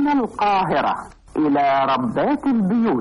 من القاهرة إلى ربات البيوت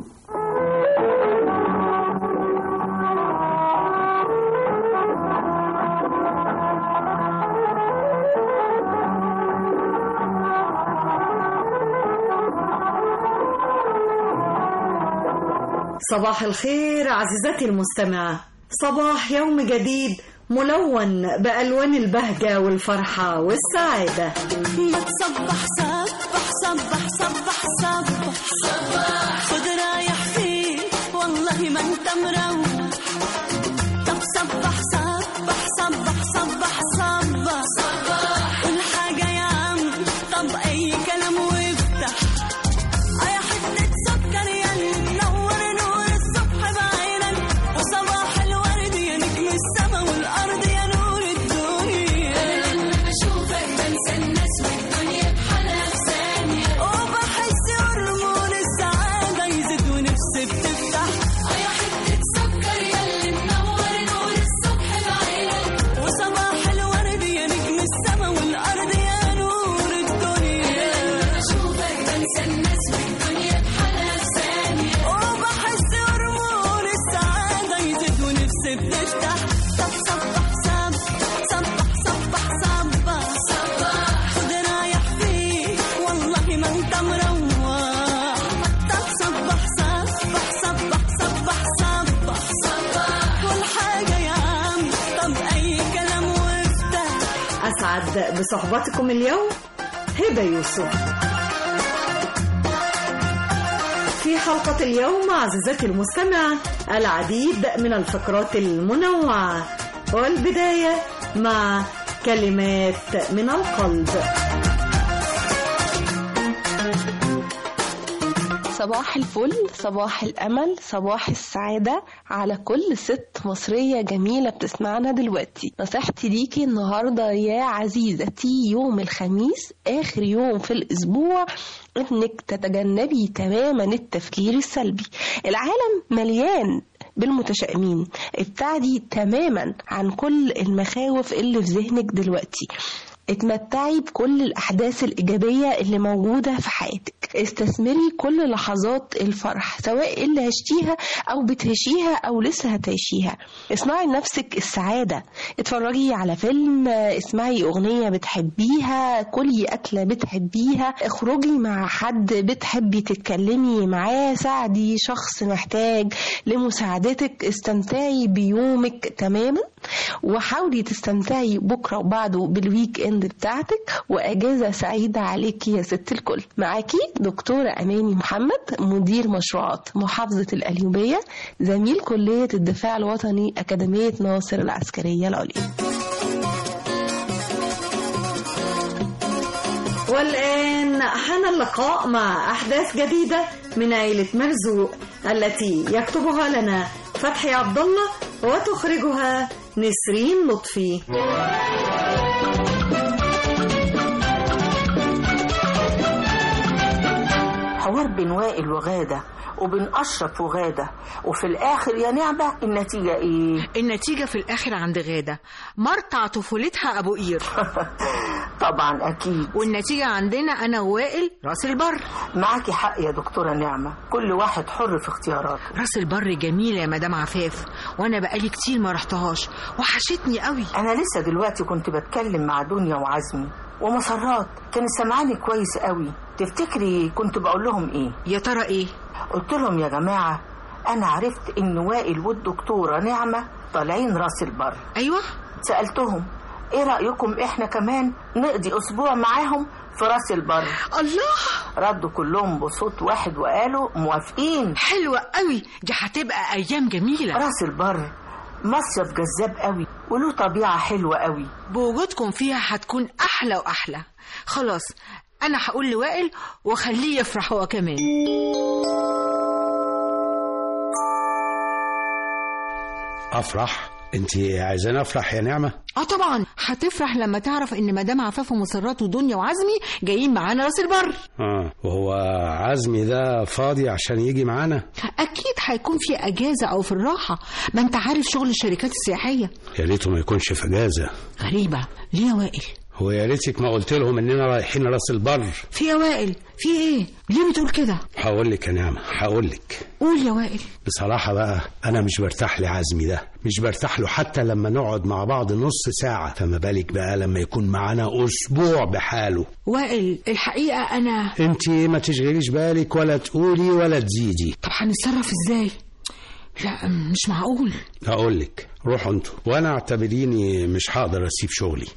صباح الخير عزيزتي المستمعة صباح يوم جديد ملون بألوان البهجة والفرحة والسعادة ما تصبح صبح صبح صبح صبح صبح خد رايح فيه والله ما انت مروح طب صبح صبح صبح صبح صبح صبح كل حاجة يا عم طب أي كلام وافتح يا حتة سكر يا منور نور الصبح بعينك وصباح الورد يا نجم السما والأرض يا نور الدنيا لما بشوفك بنسى الناس والدنيا بحالها في ثانية وبحس هرمون السعادة يزيد ونفسي بتفتح يا حتة سكر يا اللي منور نور الصبح بعينك وصباح الورد يا نجم السما والأرض يا نور الدنيا لما بشوفك بنسى الناس والدنيا بحالها في ثانية وبحس هرمون السعادة يزيد ونفسي بتفتح طب صبح صبح صبح صبح صبح صبح خد رايح فيه والله ما انت مروح طب صبح صبح صبح صبح صبح صبح كل حاجة يا عم طب أي كلام وافتح أسعد بصحبتكم اليوم هبة يوسف في حلقة اليوم عزيزتي المستمعة العديد من الفقرات المنوعة والبداية مع كلمات من القلب صباح الفل صباح الأمل صباح السعادة على كل ست مصرية جميلة بتسمعنا دلوقتي نصيحتي ليكي النهاردة يا عزيزتي يوم الخميس آخر يوم في الأسبوع إنك تتجنبي تماما التفكير السلبي العالم مليان بالمتشائمين ابتعدي تماما عن كل المخاوف اللي في ذهنك دلوقتي اتمتعي بكل الأحداث الإيجابية اللي موجودة في حياتك استثمري كل لحظات الفرح سواء اللي عشتيها أو بتعيشيها أو لسه هتعيشيها اصنعي لنفسك السعادة اتفرجي على فيلم اسمعي أغنية بتحبيها كلي أكلة بتحبيها اخرجي مع حد بتحبي تتكلمي معاه ساعدي شخص محتاج لمساعدتك استمتعي بيومك تماما وحاولي تستمتعي بكرة وبعده بالويك اند بتاعتك واجازة سعيدة عليكي يا ست الكل معاكي دكتورة اماني محمد مدير مشروعات محافظة القليوبية زميل كلية الدفاع الوطني اكاديمية ناصر العسكرية العليا والآن حان اللقاء مع أحداث جديدة من عيلة مرزوق التي يكتبها لنا فتحي عبد الله وتخرجها نسرين لطفي حوار بين وائل وغادة وبين أشرف وغادة وفي الآخر يا نعمة النتيجة إيه؟ النتيجة في الآخر عند غادة مرتع طفولتها أبو قير طبعا أكيد والنتيجة عندنا أنا ووائل راس البر معاكي حق يا دكتورة نعمة كل واحد حر في اختياراته راس البر جميلة يا مدام عفاف وأنا بقالي كتير ما رحتهاش وحشتني قوي أنا لسه دلوقتي كنت بتكلم مع دنيا وعزمي ومسرات كانت سامعاني كويس قوي تفتكري كنت بقول لهم ايه يا ترى إيه قلت لهم يا جماعة أنا عرفت إن وائل والدكتورة نعمة طالعين راس البر أيوة سألتهم إيه رأيكم إحنا كمان نقضي أسبوع معاهم في راس البر الله ردوا كلهم بصوت واحد وقالوا موافقين حلوة قوي دي هتبقى أيام جميلة راس البر مصيف جذاب قوي وله طبيعة حلوة قوي بوجودكم فيها هتكون أحلى وأحلى خلاص أنا هقول لوائل وخليه يفرح هو كمان افرح انت عايزاني افرح يا نعمه اه طبعا هتفرح لما تعرف ان مدام عفاف ومسرات ودنيا وعزمي جايين معانا راس البر اه وهو عزمي ده فاضي عشان يجي معانا اكيد هيكون في اجازه او في الراحه ما انت عارف شغل الشركات السياحيه يا ريته ما يكونش في اجازه غريبه ليه يا وائل هو يا ريتك ما قلت لهم اننا رايحين راس البر في يا وائل في ايه ليه بتقول كده هقول لك يا نعمه هقول لك قول يا وائل بصراحه بقى انا مش برتاح لعزمي ده مش برتاح له حتى لما نقعد مع بعض نص ساعه فما بالك بقى لما يكون معانا اسبوع بحاله وائل الحقيقه انا انت ما تشغليش بالك ولا تقولي ولا تزيدي طب هنتصرف ازاي لا مش معقول هقول لك روحوا انتوا وانا اعتبريني مش هقدر اسيب شغلي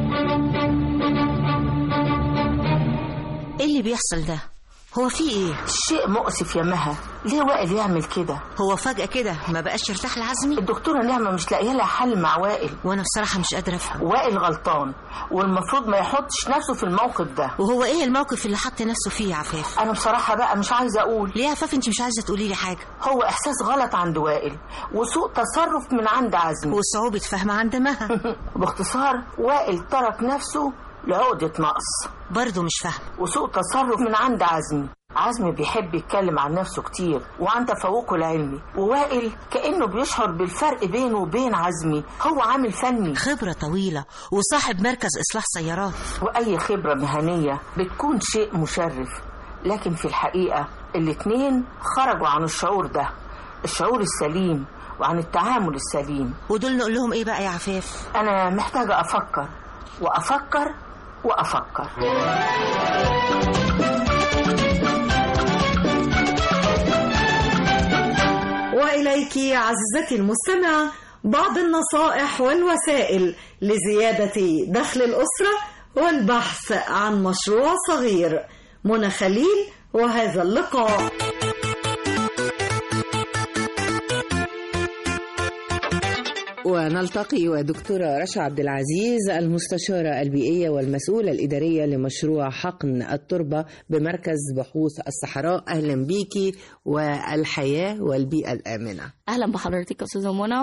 ايه اللي بيحصل ده هو في ايه شيء مؤسف يا مها ليه وائل يعمل كده هو فجأة كده ما بقاش يرتاح لعزمي الدكتورة نعمة مش لاقيه لها حل مع وائل وانا بصراحة مش قادرة افهم وائل غلطان والمفروض ما يحطش نفسه في الموقف ده وهو ايه الموقف اللي حط نفسه فيه يا عفاف انا بصراحة بقى مش عايزة اقول ليه يا عفاف انت مش عايزة تقولي لي حاجة هو احساس غلط عند وائل وسوء تصرف من عند عزمي وصعوبة فهم عند مها باختصار وائل ترك نفسه لعقدة نقص برضه مش فاهمة وسوء تصرف من عند عزمي عزمي بيحب يتكلم عن نفسه كتير وعن تفوقه العلمي ووائل كأنه بيشعر بالفرق بينه وبين عزمي هو عامل فني خبرة طويلة وصاحب مركز إصلاح سيارات وأي خبرة مهنية بتكون شيء مشرف لكن في الحقيقة الاتنين خرجوا عن الشعور ده الشعور السليم وعن التعامل السليم ودول نقول لهم ايه بقى يا عفاف أنا محتاجة أفكر وأفكر وأفكر وإليك عزيزتي المستمعة بعض النصائح والوسائل لزيادة دخل الأسرة والبحث عن مشروع صغير منى خليل وهذا اللقاء ونلتقي ودكتورة رشا عبد العزيز المستشارة البيئية والمسؤولة الإدارية لمشروع حقن التربة بمركز بحوث الصحراء أهلا بيكي والحياة والبيئة الآمنة اهلا بحضرتك يا استاذه منى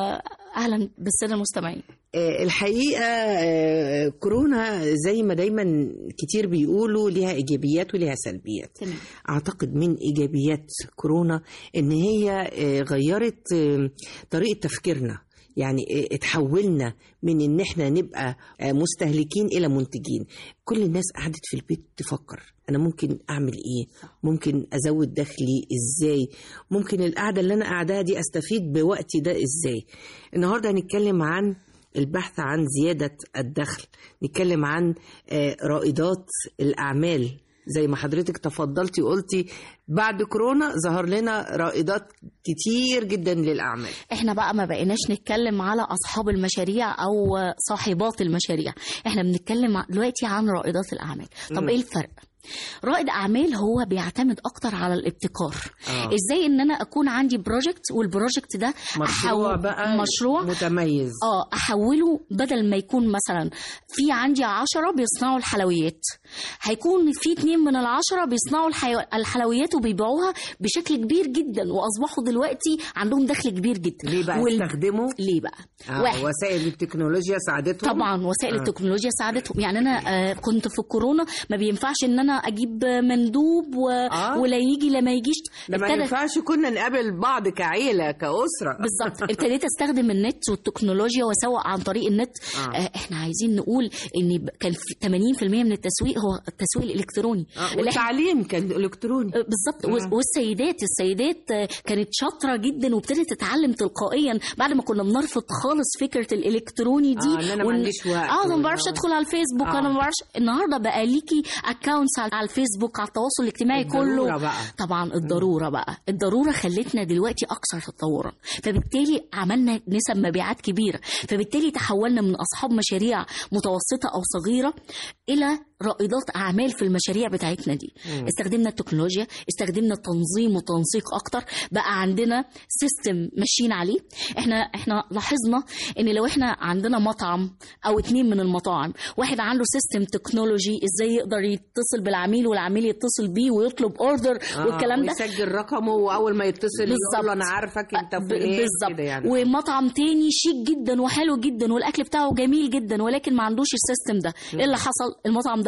واهلا بالساده المستمعين آه، الحقيقة آه، كورونا زي ما دايما كتير بيقولوا ليها إيجابيات وليها سلبيات تمام أعتقد من إيجابيات كورونا إن هي آه، غيرت آه، طريقة تفكيرنا يعني آه، اتحولنا من ان احنا نبقى آه، مستهلكين الى منتجين كل الناس قعدت في البيت تفكر انا ممكن اعمل ايه ممكن ازود دخلي ازاي ممكن القعده اللي انا قاعداها دي استفيد بوقتي ده ازاي النهارده هنتكلم عن البحث عن زياده الدخل نتكلم عن آه، رائدات الاعمال زي ما حضرتك تفضلتي وقلتي بعد كورونا ظهر لنا رائدات كتير جدا للاعمال احنا بقى ما بقيناش نتكلم على اصحاب المشاريع او صاحبات المشاريع احنا بنتكلم دلوقتي عن رائدات الاعمال طب مم. ايه الفرق رائد اعمال هو بيعتمد اكتر على الابتكار آه. ازاي ان انا اكون عندي بروجكت والبروجكت ده مشروع أحو- بقى مشروع متميز اه احوله بدل ما يكون مثلا في عندي عشرة بيصنعوا الحلويات هيكون في اتنين من العشرة بيصنعوا الحيو... الحلويات وبيبيعوها بشكل كبير جدا واصبحوا دلوقتي عندهم دخل كبير جدا ليه بقى وال- استخدموا ليه بقى آه واحد وسائل التكنولوجيا ساعدتهم طبعا وسائل آه. التكنولوجيا ساعدتهم يعني انا آه كنت في الكورونا ما بينفعش ان انا اجيب مندوب و... آه. ولا يجي لا ما يجيش ده ما ابتدى- ينفعش كنا نقابل بعض كعيلة كأسرة بالظبط ابتديت استخدم النت والتكنولوجيا واسوق عن طريق النت آه. آه. احنا عايزين نقول ان ب- كان في 80% من التسويق هو التسويق الالكتروني آه. اللي إحنا- والتعليم كان إلكتروني آه، بالظبط مم. والس- والسيدات السيدات آه، كانت شاطره جدا وابتدت تتعلم تلقائيا بعد ما كنا بنرفض خالص فكره الالكتروني دي آه، إن أنا ما وإن- عنديش وقت اه أنا ما بعرفش وإن- ادخل على الفيسبوك آه. انا ما بعرفش النهارده بقى ليكي اكونتس على الفيسبوك على التواصل الاجتماعي الضرورة كله بقى. طبعا الضروره بقى الضروره خلتنا دلوقتي اكثر تطورا فبالتالي عملنا نسب مبيعات كبيره فبالتالي تحولنا من اصحاب مشاريع متوسطه او صغيره الى رائدات اعمال في المشاريع بتاعتنا دي مم. استخدمنا التكنولوجيا استخدمنا تنظيم وتنسيق اكتر بقى عندنا سيستم ماشيين عليه احنا احنا لاحظنا ان لو احنا عندنا مطعم او اتنين من المطاعم واحد عنده سيستم تكنولوجي ازاي يقدر يتصل بالعميل والعميل يتصل بيه ويطلب اوردر آه، والكلام ده ويسجل رقمه وأول ما يتصل يقول له بالظبط. أنا عارفك أنت ب- فلان بالظبط كده يعني ومطعم تاني شيك جدا وحلو جدا والاكل بتاعه جميل جدا ولكن ما عندوش السيستم ده ايه اللي حصل المطعم ده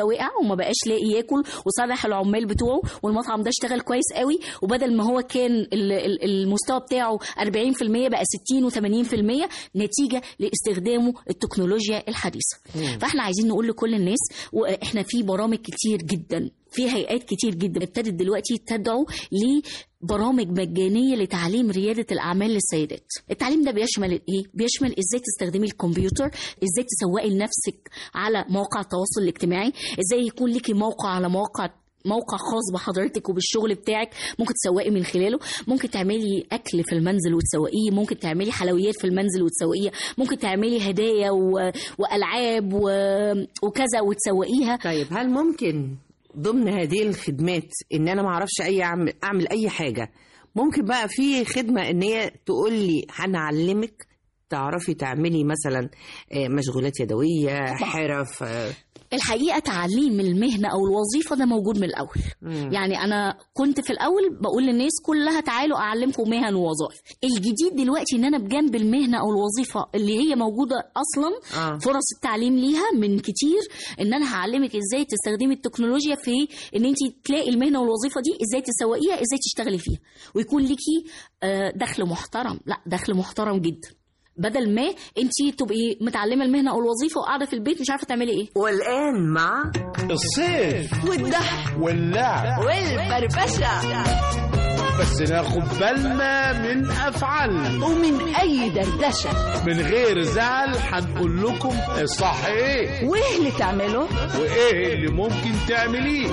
وقع وما بقاش لاقي ياكل وصالح العمال بتوعه والمطعم ده اشتغل كويس قوي وبدل ما هو كان ال- ال- المستوى بتاعه 40% بقى 60 و80% نتيجه لاستخدامه التكنولوجيا الحديثه فاحنا عايزين نقول لكل الناس واحنا في برامج كتير جدا في هيئات كتير جدا ابتدت دلوقتي تدعو لبرامج مجانيه لتعليم رياده الاعمال للسيدات التعليم ده بيشمل ايه بيشمل ازاي تستخدمي الكمبيوتر ازاي تسوقي لنفسك على مواقع التواصل الاجتماعي ازاي يكون ليكي موقع على مواقع موقع خاص بحضرتك وبالشغل بتاعك ممكن تسوقي من خلاله ممكن تعملي اكل في المنزل وتسوقيه ممكن تعملي حلويات في المنزل وتسوقيها ممكن تعملي هدايا و... والعاب و... وكذا وتسوقيها طيب هل ممكن ضمن هذه الخدمات ان انا ما اعرفش اي اعمل, أعمل اي حاجه ممكن بقى في خدمه ان هي تقول لي هنعلمك تعرفي تعملي مثلا آه، مشغولات يدويه حرف آه، الحقيقه تعليم المهنه او الوظيفه ده موجود من الاول مم. يعني انا كنت في الاول بقول للناس كلها تعالوا اعلمكم مهن ووظائف الجديد دلوقتي ان انا بجنب المهنه او الوظيفه اللي هي موجوده اصلا آه. فرص التعليم ليها من كتير ان انا هعلمك ازاي تستخدمي التكنولوجيا في ان انت تلاقي المهنه والوظيفه دي ازاي تسوقيها ازاي تشتغلي فيها ويكون ليكي آه، دخل محترم لا دخل محترم جدا بدل ما انت تبقي متعلمه المهنه او الوظيفه وقاعده في البيت مش عارفه تعملي ايه والآن مع الصيف والضحك واللعب والفرفشة بس ناخد بالنا من أفعالنا ومن أي دردشة من غير زعل هنقول لكم الصح ايه وإيه اللي تعمله؟ وايه اللي ممكن تعمليه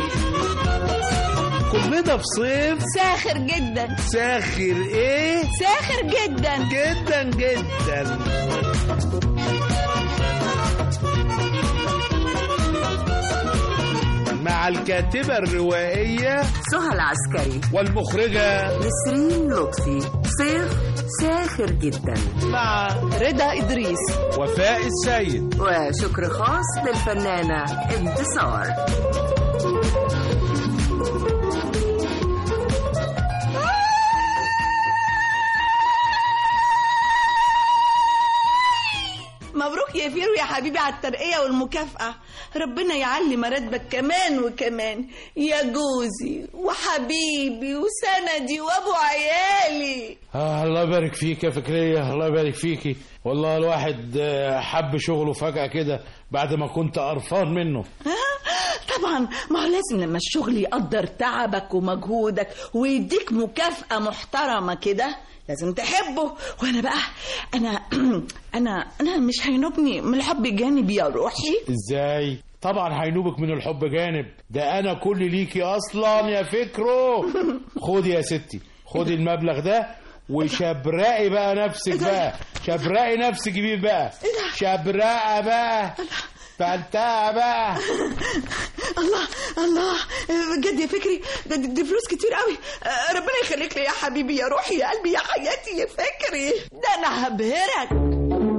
كلنا في صيف ساخر جدا ساخر ايه ساخر جدا جدا جدا مع الكاتبة الروائية سهى العسكري والمخرجة نسرين لطفي صيف ساخر جدا مع رضا إدريس وفاء السيد وشكر خاص للفنانة انتصار مبروك يا فيرو يا حبيبي على الترقية والمكافأة ربنا يعلي مراتبك كمان وكمان يا جوزي وحبيبي وسندي وابو عيالي آه الله يبارك فيك يا فكرية الله يبارك فيكي والله الواحد آه، حب شغله فجأة كده بعد ما كنت قرفان منه طبعا ما هو لازم لما الشغل يقدر تعبك ومجهودك ويديك مكافأة محترمة كده لازم تحبه وانا بقى انا انا انا مش هينوبني من الحب جانبي يا روحي ازاي طبعا هينوبك من الحب جانب ده انا كل ليكي اصلا يا فكرو خدي يا ستي خدي المبلغ ده وشبرقي بقى نفسك بقى شبرقي نفسك بيه بقى شبرقه بقى فلتها بقى الله الله بجد يا فكري ده دي, دي فلوس كتير قوي آه، ربنا يخليك لي يا حبيبي يا روحي يا قلبي يا حياتي يا فكري ده انا هبهرك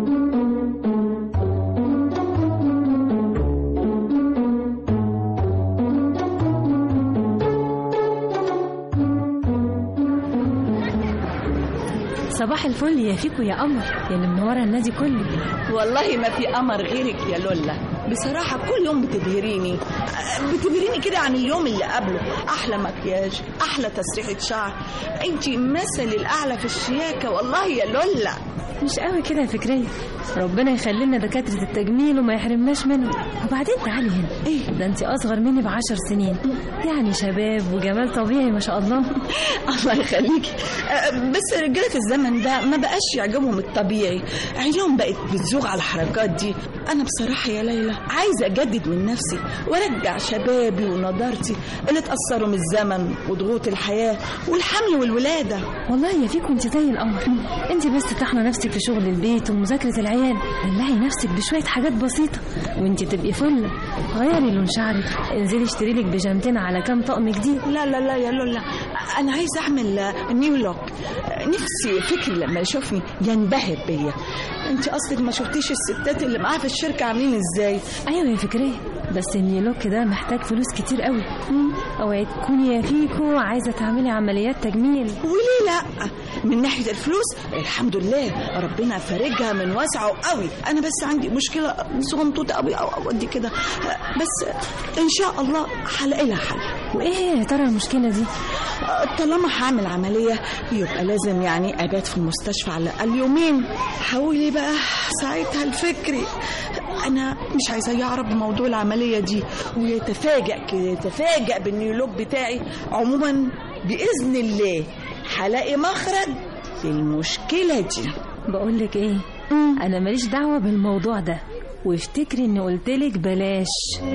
صباح الفل يا فيكو يا قمر يا اللي منوره النادي كله والله ما في قمر غيرك يا لولا بصراحة كل يوم بتبهريني آه، بتبهريني كده عن اليوم اللي قبله أحلى مكياج أحلى تسريحة شعر أنت مثل الأعلى في الشياكة والله يا لولا مش قوي كده يا فكرية ربنا يخلي لنا دكاترة التجميل وما يحرمناش منه وبعدين تعالي هنا ايه ده انت اصغر مني بعشر سنين يعني شباب وجمال طبيعي ما شاء الله الله يخليكي آه، بس رجالة الزمن ده ما بقاش يعجبهم الطبيعي عينيهم بقت بتزوغ على الحركات دي أنا بصراحة يا ليلى عايزة أجدد من نفسي وأرجع شبابي ونضارتي اللي اتأثروا من الزمن وضغوط الحياة والحمل والولادة والله يا فيكو انت زي القمر انت بس طحنه نفسك في شغل البيت ومذاكره العيال دلعي نفسك بشويه حاجات بسيطه وانت تبقي فله غيري لون شعرك انزلي اشتري لك بيجامتين على كام طقم جديد لا لا لا يا لولا أنا عايزة أعمل آه، نيو لوك آه، نفسي فكري لما يشوفني ينبهر بيا أنت أصلك ما شفتيش الستات اللي معاها في الشركة عاملين إزاي ايوه يا فكريه بس النيلوك ده محتاج فلوس كتير قوي اوعي تكوني يا فيكو عايزه تعملي عمليات تجميل وليه لا من ناحيه الفلوس الحمد لله ربنا فارجها من واسعه قوي انا بس عندي مشكله صغنطوطه قوي او اودي كده بس ان شاء الله هلاقي لها حل وايه هي يا ترى المشكله دي طالما هعمل عمليه يبقى لازم يعني ابات في المستشفى على الاقل يومين حاولي بقى ساعتها الفكري انا مش عايزاه يعرف بموضوع العمليه دي ويتفاجئ كده يتفاجئ بالنيولوج بتاعي عموما باذن الله هلاقي مخرج للمشكله دي بقول لك ايه انا ماليش دعوه بالموضوع ده وافتكري اني قلتلك بلاش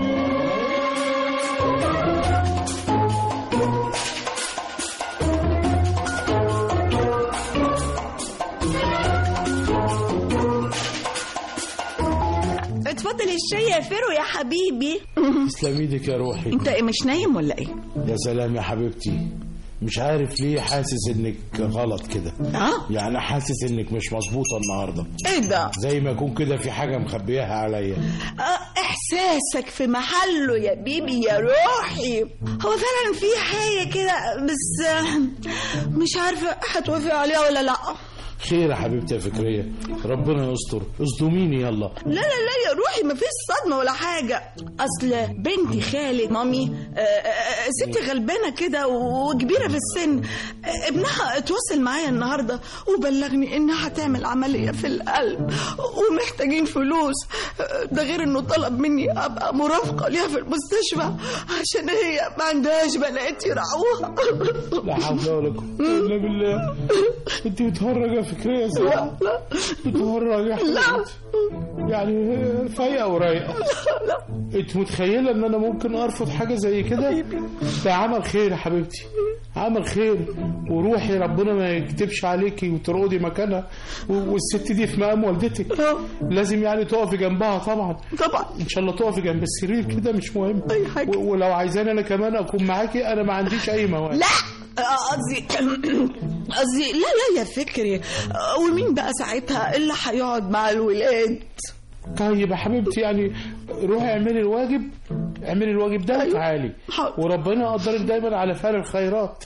اتفضل الشاي يا فيرو يا حبيبي تسلم ايدك يا روحي انت إيه، مش نايم ولا ايه يا سلام يا حبيبتي مش عارف ليه حاسس انك غلط كده اه يعني حاسس انك مش مظبوطه النهارده ايه ده زي ما يكون كده في حاجه مخبياها عليا آه، احساسك في محله يا بيبي يا روحي هو فعلا في حاجه كده بس آه، مش عارفه هتوافق عليها ولا لا خير يا حبيبتي يا فكريه ربنا يستر اصدميني يلا لا لا لا يا روحي مفيش صدمه ولا حاجه اصل بنتي خالد مامي آه، آه، ست غلبانه كده وكبيره في السن آه، ابنها اتواصل معايا النهارده وبلغني انها هتعمل عمليه في القلب ومحتاجين فلوس آه، ده غير انه طلب مني ابقى مرافقه ليها في المستشفى عشان هي ما عندهاش بنات يرعوها لا حول ولا قوه الا بالله انت بتهرج يا فكريه يا لا لا بتهرج يا لا حبيبتي يعني فايقه ورايقه لا انت متخيله ان انا ممكن ارفض حاجه زي كده ده عمل خير يا حبيبتي عمل خير وروحي ربنا ما يكتبش عليكي وترقدي مكانها و- والست دي في مقام والدتك لازم يعني تقفي جنبها طبعا طبعا ان شاء الله تقفي جنب السرير كده مش مهم أي حاجة. و- ولو عايزاني انا كمان اكون معاكي انا ما عنديش اي موانع لا آه، قصدي قصدي لا لا يا فكري آه، ومين بقى ساعتها اللي هيقعد مع الولاد طيب يا حبيبتي يعني روحي اعملي الواجب اعملي الواجب ده وتعالي وربنا يقدرك دايما على فعل الخيرات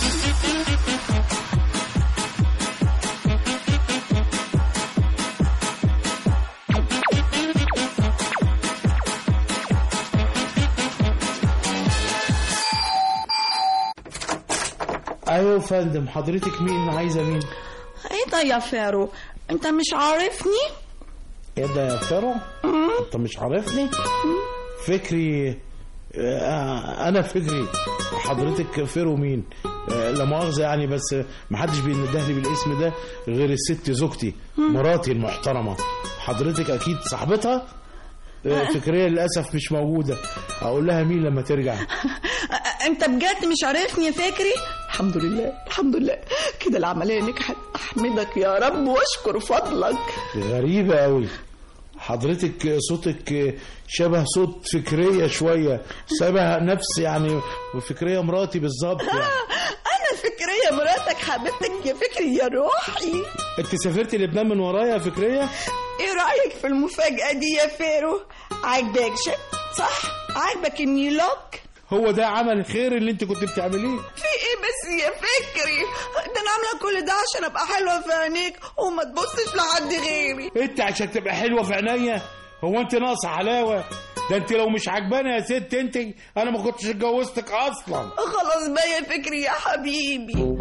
ايوه يا فندم حضرتك مين عايزه مين ايه ده يا فارو انت مش عارفني ايه ده يا فيرو انت مش عارفني فكري آه، انا فكري حضرتك فيرو مين آه، لا مؤاخذه يعني بس محدش بينده لي بالاسم ده غير الست زوجتي مراتي المحترمه حضرتك اكيد صاحبتها آه، فكريه للاسف مش موجوده اقول لها مين لما ترجع آه، انت بجد مش عارفني يا فكري الحمد لله الحمد لله كده العمليه نجحت احمدك يا رب واشكر فضلك غريبه قوي حضرتك صوتك شبه صوت فكريه شويه شبه نفس يعني وفكريه مراتي بالظبط يعني انا فكريه مراتك حبيبتك يا فكري يا روحي انت سافرتي لبنان من ورايا يا فكريه ايه رايك في المفاجاه دي يا فيرو عاجبك شيء صح عاجبك النيلوك هو ده عمل خير اللي انت كنت بتعمليه في ايه بس يا فكري ده انا عامله كل ده عشان ابقى حلوه في عينيك وما تبصش لحد غيري انت عشان تبقى حلوه في عينيا هو انت ناقصه حلاوه ده انت لو مش عجبانه يا ست انت انا ما كنتش اتجوزتك اصلا خلاص بقى يا فكري يا حبيبي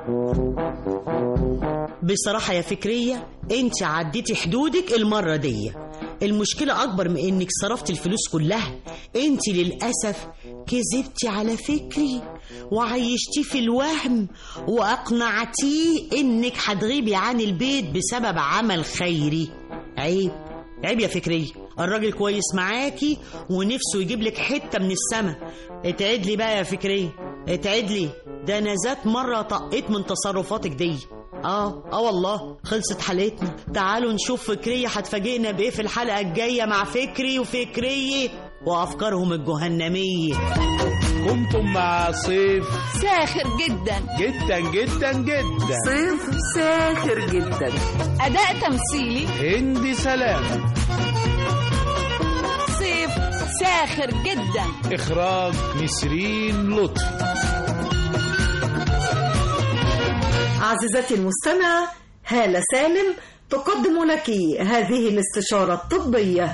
بصراحة يا فكرية انت عديتي حدودك المرة دي المشكلة أكبر من إنك صرفتي الفلوس كلها انت للأسف كذبتي على فكري وعيشتيه في الوهم وأقنعتيه إنك هتغيبي عن البيت بسبب عمل خيري عيب عيب يا فكرية الراجل كويس معاكي ونفسه يجيب لك حتة من السما اتعد لي بقى يا فكرية اتعد لي ده أنا ذات مرة طقيت من تصرفاتك دي اه اه والله خلصت حلقتنا تعالوا نشوف فكرية هتفاجئنا بايه في الحلقة الجاية مع فكري وفكرية وافكارهم الجهنمية كنتم مع صيف ساخر جدا جدا جدا جدا صيف ساخر جدا أداء تمثيلي هندي سلام صيف ساخر جدا إخراج نسرين لطفي عزيزتي المستمعة هالة سالم تقدم لك هذه الاستشارة الطبية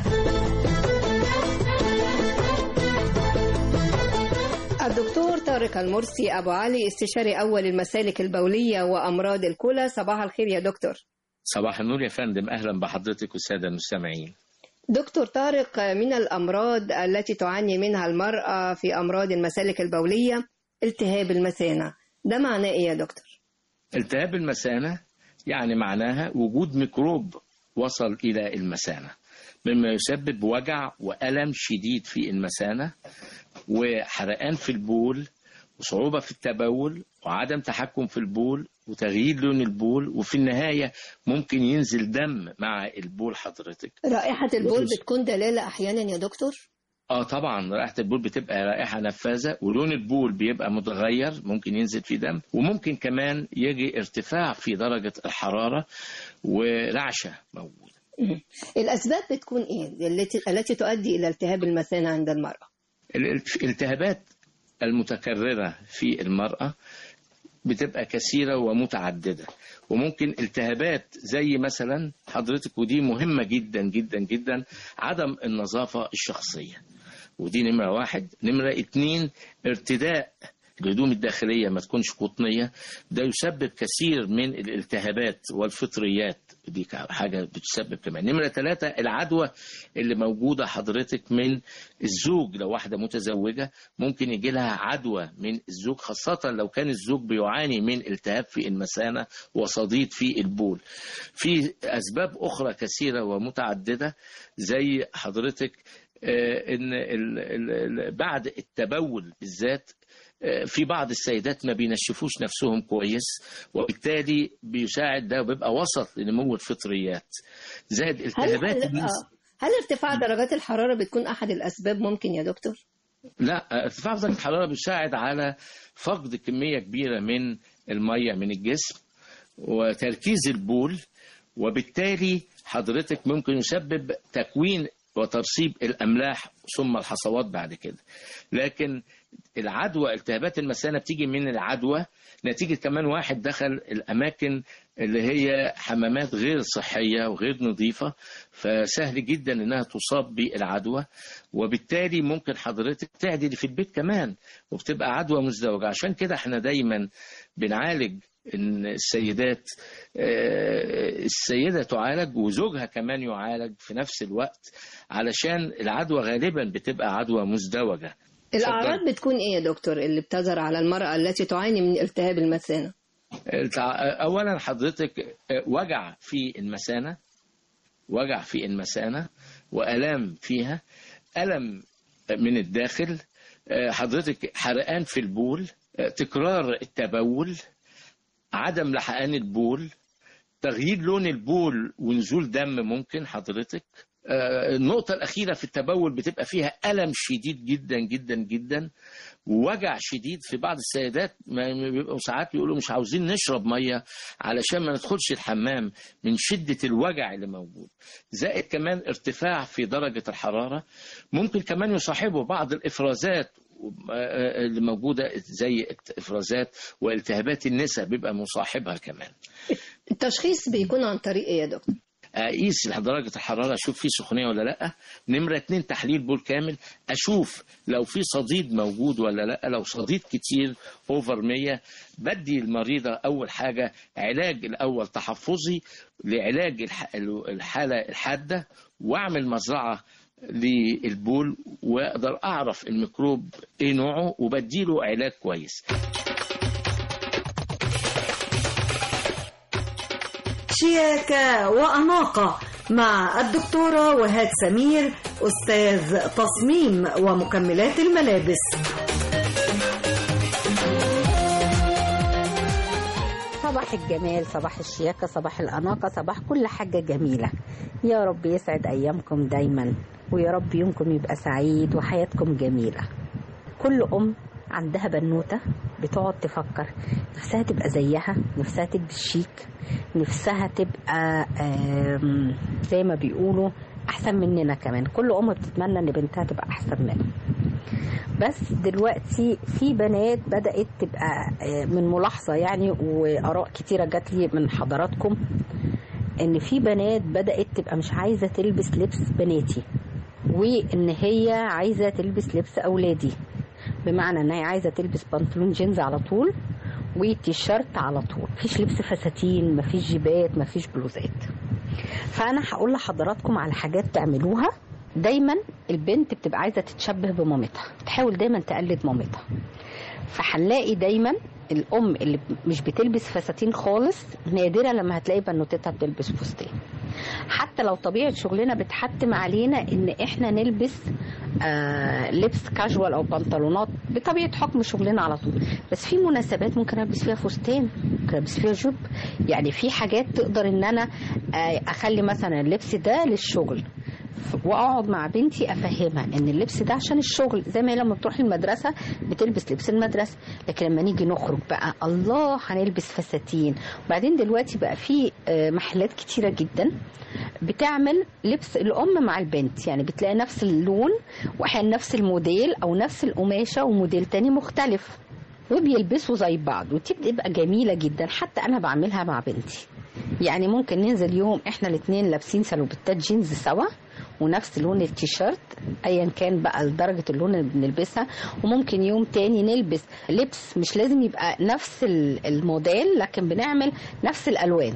الدكتور طارق المرسي أبو علي استشاري أول المسالك البولية وأمراض الكلى صباح الخير يا دكتور صباح النور يا فندم أهلا بحضرتك والسادة المستمعين دكتور طارق من الأمراض التي تعاني منها المرأة في أمراض المسالك البولية التهاب المثانة ده معناه إيه يا دكتور؟ التهاب المثانة يعني معناها وجود ميكروب وصل إلى المثانة مما يسبب وجع وألم شديد في المثانة وحرقان في البول وصعوبة في التبول وعدم تحكم في البول وتغيير لون البول وفي النهاية ممكن ينزل دم مع البول حضرتك رائحة البول بتكون دلالة أحيانا يا دكتور؟ اه طبعا رائحة البول بتبقى رائحة نفاذة ولون البول بيبقى متغير ممكن ينزل فيه دم وممكن كمان يجي ارتفاع في درجة الحرارة ورعشة موجودة الأسباب بتكون إيه التي التي تؤدي إلى التهاب المثانة عند المرأة؟ الالتهابات المتكررة في المرأة بتبقى كثيرة ومتعددة وممكن التهابات زي مثلا حضرتك ودي مهمة جدا جدا جدا عدم النظافة الشخصية ودي نمرة واحد نمرة اتنين ارتداء الهدوم الداخلية ما تكونش قطنية ده يسبب كثير من الالتهابات والفطريات دي حاجة بتسبب كمان نمرة ثلاثة العدوى اللي موجودة حضرتك من الزوج لو واحدة متزوجة ممكن يجي لها عدوى من الزوج خاصة لو كان الزوج بيعاني من التهاب في المثانة وصديد في البول في أسباب أخرى كثيرة ومتعددة زي حضرتك ان بعد التبول بالذات في بعض السيدات ما بينشفوش نفسهم كويس وبالتالي بيساعد ده وبيبقى وسط لنمو الفطريات زائد التهابات هل, هل, هل ارتفاع درجات الحرارة بتكون أحد الأسباب ممكن يا دكتور؟ لا ارتفاع درجة الحرارة بيساعد على فقد كمية كبيرة من المية من الجسم وتركيز البول وبالتالي حضرتك ممكن يسبب تكوين وترسيب الأملاح ثم الحصوات بعد كده لكن العدوى التهابات المثانة بتيجي من العدوى نتيجة كمان واحد دخل الأماكن اللي هي حمامات غير صحية وغير نظيفة فسهل جدا إنها تصاب بالعدوى وبالتالي ممكن حضرتك تعدي في البيت كمان وبتبقى عدوى مزدوجة عشان كده احنا دايما بنعالج ان السيدات السيدة تعالج وزوجها كمان يعالج في نفس الوقت علشان العدوى غالبا بتبقى عدوى مزدوجة الأعراض بتكون إيه يا دكتور اللي بتظهر على المرأة التي تعاني من التهاب المثانة؟ أولا حضرتك وجع في المثانة وجع في المثانة وألام فيها ألم من الداخل حضرتك حرقان في البول تكرار التبول عدم لحقان البول تغيير لون البول ونزول دم ممكن حضرتك النقطة الأخيرة في التبول بتبقى فيها ألم شديد جدا جدا جدا ووجع شديد في بعض السيدات ما بيبقوا ساعات يقولوا مش عاوزين نشرب مية علشان ما ندخلش الحمام من شدة الوجع اللي موجود زائد كمان ارتفاع في درجة الحرارة ممكن كمان يصاحبه بعض الإفرازات اللي موجودة زي إفرازات والتهابات النساء بيبقى مصاحبها كمان التشخيص بيكون عن طريق إيه يا دكتور؟ اقيس درجه الحراره اشوف في سخونيه ولا لا نمره اتنين تحليل بول كامل اشوف لو في صديد موجود ولا لا لو صديد كتير اوفر 100 بدي المريضه اول حاجه علاج الاول تحفظي لعلاج الحاله الحاده واعمل مزرعه للبول واقدر اعرف الميكروب ايه نوعه وبديله علاج كويس شياكة وأناقة مع الدكتورة وهاد سمير أستاذ تصميم ومكملات الملابس صباح الجمال صباح الشياكة صباح الأناقة صباح كل حاجة جميلة يا رب يسعد أيامكم دايما ويا رب يومكم يبقى سعيد وحياتكم جميلة كل أم عندها بنوتة بتقعد تفكر نفسها تبقى زيها نفسها تلبس شيك نفسها تبقى زي ما بيقولوا احسن مننا كمان كل ام بتتمنى ان بنتها تبقى احسن منها بس دلوقتي في بنات بدات تبقى آه، من ملاحظه يعني واراء كتيره جات لي من حضراتكم ان في بنات بدات تبقى مش عايزه تلبس لبس بناتي وان هي عايزه تلبس لبس اولادي بمعنى ان هي عايزه تلبس بنطلون جينز على طول وتيشيرت على طول مفيش لبس فساتين مفيش جيبات مفيش بلوزات فانا هقول لحضراتكم على حاجات تعملوها دايما البنت بتبقى عايزه تتشبه بمامتها تحاول دايما تقلد مامتها فهنلاقي دايما الام اللي مش بتلبس فساتين خالص نادرا لما هتلاقي بنوتتها بتلبس فستان حتى لو طبيعه شغلنا بتحتم علينا ان احنا نلبس آه لبس كاجوال او بنطلونات بطبيعه حكم شغلنا على طول بس في مناسبات ممكن البس فيها فستان ممكن البس فيها جوب يعني في حاجات تقدر ان انا آه اخلي مثلا اللبس ده للشغل واقعد مع بنتي افهمها ان اللبس ده عشان الشغل زي ما هي لما بتروح المدرسه بتلبس لبس المدرسه لكن لما نيجي نخرج بقى الله هنلبس فساتين وبعدين دلوقتي بقى في آه، محلات كتيره جدا بتعمل لبس الام مع البنت يعني بتلاقي نفس اللون واحيانا نفس الموديل او نفس القماشه وموديل تاني مختلف وبيلبسوا زي بعض ودي بتبقى جميله جدا حتى انا بعملها مع بنتي يعني ممكن ننزل يوم احنا الاثنين لابسين سلوبتات جينز سوا ونفس لون التيشيرت ايا كان بقى درجه اللون اللي بنلبسها وممكن يوم تاني نلبس لبس مش لازم يبقى نفس ال- الموديل لكن بنعمل نفس الالوان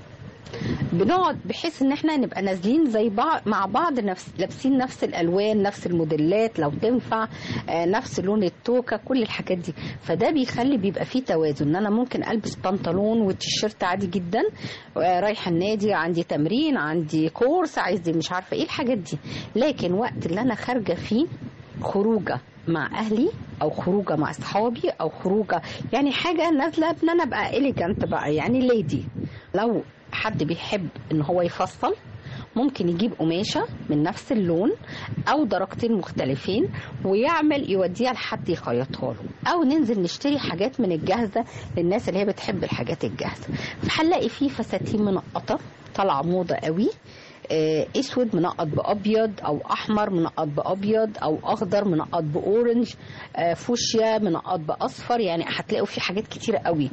بنقعد بحيث ان احنا نبقى نازلين زي بعض مع بعض نفس لابسين نفس الالوان نفس الموديلات لو تنفع آه، نفس لون التوكه كل الحاجات دي فده بيخلي بيبقى فيه توازن ان انا ممكن البس بنطلون وتيشيرت عادي جدا آه، رايحه النادي عندي تمرين عندي كورس عايز دي مش عارفه ايه الحاجات دي لكن وقت اللي انا خارجه فيه خروجه مع اهلي او خروجه مع اصحابي او خروجه يعني حاجه نازله ان انا ابقى اليجنت بقى يعني ليدي لو حد بيحب ان هو يفصل ممكن يجيب قماشه من نفس اللون او درجتين مختلفين ويعمل يوديها لحد يخيطها له او ننزل نشتري حاجات من الجاهزه للناس اللي هي بتحب الحاجات الجاهزه فهنلاقي فيه فساتين منقطه طالعه موضه قوي آه، اسود منقط بابيض او احمر منقط بابيض او اخضر منقط باورنج آه، فوشيا منقط باصفر يعني هتلاقوا في حاجات كتيره قوي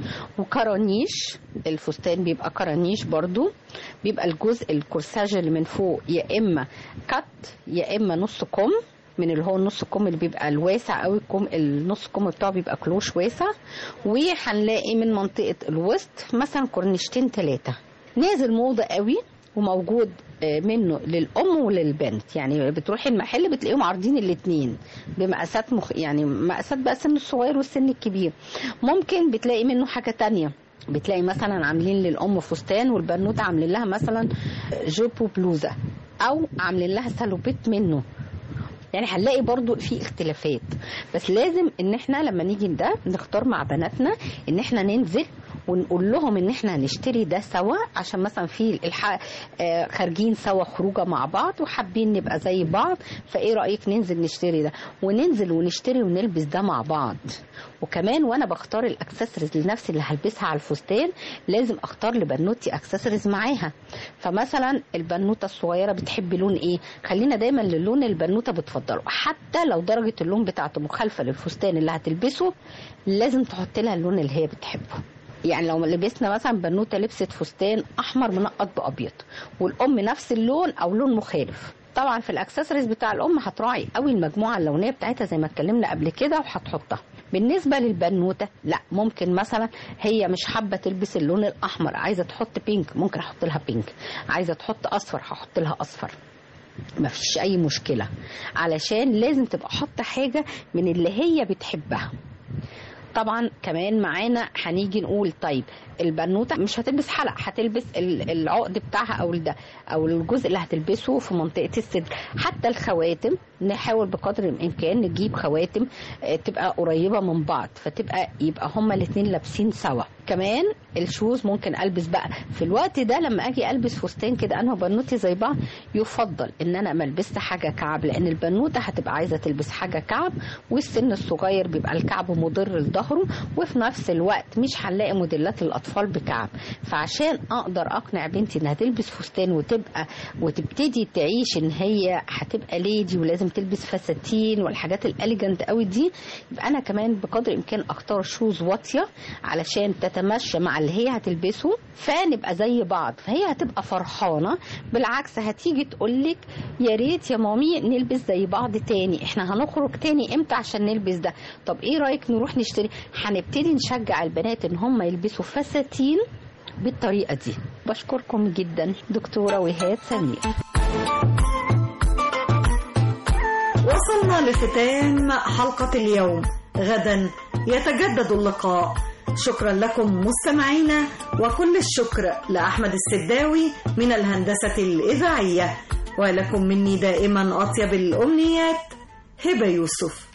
وكرانيش الفستان بيبقى كرانيش برضو بيبقى الجزء الكورساج اللي من فوق يا اما كت يا اما نص كم من اللي هو النص كم اللي بيبقى الواسع قوي الكم النص كم بتاعه بيبقى كلوش واسع وهنلاقي من منطقه الوسط مثلا كورنيشتين ثلاثه نازل موضه قوي وموجود آه، منه للام وللبنت يعني بتروحي المحل بتلاقيهم عارضين الاثنين بمقاسات مخ... يعني مقاسات بقى السن الصغير والسن الكبير ممكن بتلاقي منه حاجه تانية بتلاقي مثلا عاملين للام فستان والبنوته عاملين لها مثلا جوب وبلوزه او عاملين لها سالوبيت منه يعني هنلاقي برضو في اختلافات بس لازم ان احنا لما نيجي ده نختار مع بناتنا ان احنا ننزل ونقول لهم ان احنا هنشتري ده سوا عشان مثلا في الح... آه، خارجين سوا خروجه مع بعض وحابين نبقى زي بعض فايه رايك ننزل نشتري ده وننزل ونشتري ونلبس ده مع بعض وكمان وانا بختار الاكسسوارز لنفسي اللي هلبسها على الفستان لازم اختار لبنوتي اكسسوارز معاها فمثلا البنوته الصغيره بتحب لون ايه خلينا دايما للون البنوته بتفضله حتى لو درجه اللون بتاعته مخالفه للفستان اللي هتلبسه لازم تحط لها اللون اللي هي بتحبه يعني لو لبسنا مثلا بنوته لبست فستان احمر منقط بابيض والام نفس اللون او لون مخالف طبعا في الاكسسوارز بتاع الام هتراعي قوي المجموعه اللونيه بتاعتها زي ما اتكلمنا قبل كده وهتحطها بالنسبه للبنوته لا ممكن مثلا هي مش حابه تلبس اللون الاحمر عايزه تحط بينك ممكن احط لها بينك عايزه تحط اصفر هحط لها اصفر ما فيش اي مشكله علشان لازم تبقى حاطه حاجه من اللي هي بتحبها طبعا كمان معانا هنيجي نقول طيب البنوته مش هتلبس حلق هتلبس ال- العقد بتاعها او ده او الجزء اللي هتلبسه في منطقه الصدر حتى الخواتم نحاول بقدر الامكان نجيب خواتم آه، تبقى قريبه من بعض فتبقى يبقى هما الاثنين لابسين سوا كمان الشوز ممكن البس بقى في الوقت ده لما اجي البس فستان كده انا وبنوتي زي بعض يفضل ان انا ما البسش حاجه كعب لان البنوته هتبقى عايزه تلبس حاجه كعب والسن الصغير بيبقى الكعب مضر لظهره وفي نفس الوقت مش هنلاقي موديلات الاطفال بكعب فعشان اقدر اقنع بنتي انها تلبس فستان وتبقى وتبتدي تعيش ان هي هتبقى ليدي ولازم تلبس فساتين والحاجات الاليجنت قوي دي يبقى انا كمان بقدر الامكان اختار شوز واطيه علشان تتمشى مع اللي هي هتلبسه فنبقى زي بعض فهي هتبقى فرحانه بالعكس هتيجي تقول لك يا ريت يا مامي نلبس زي بعض تاني احنا هنخرج تاني امتى عشان نلبس ده طب ايه رايك نروح نشتري هنبتدي نشجع البنات ان هم يلبسوا فساتين بالطريقه دي بشكركم جدا دكتوره وهاد سمير وصلنا لختام حلقة اليوم غدا يتجدد اللقاء شكرا لكم مستمعينا وكل الشكر لأحمد السداوي من الهندسة الإذاعية ولكم مني دائما أطيب الأمنيات هبة يوسف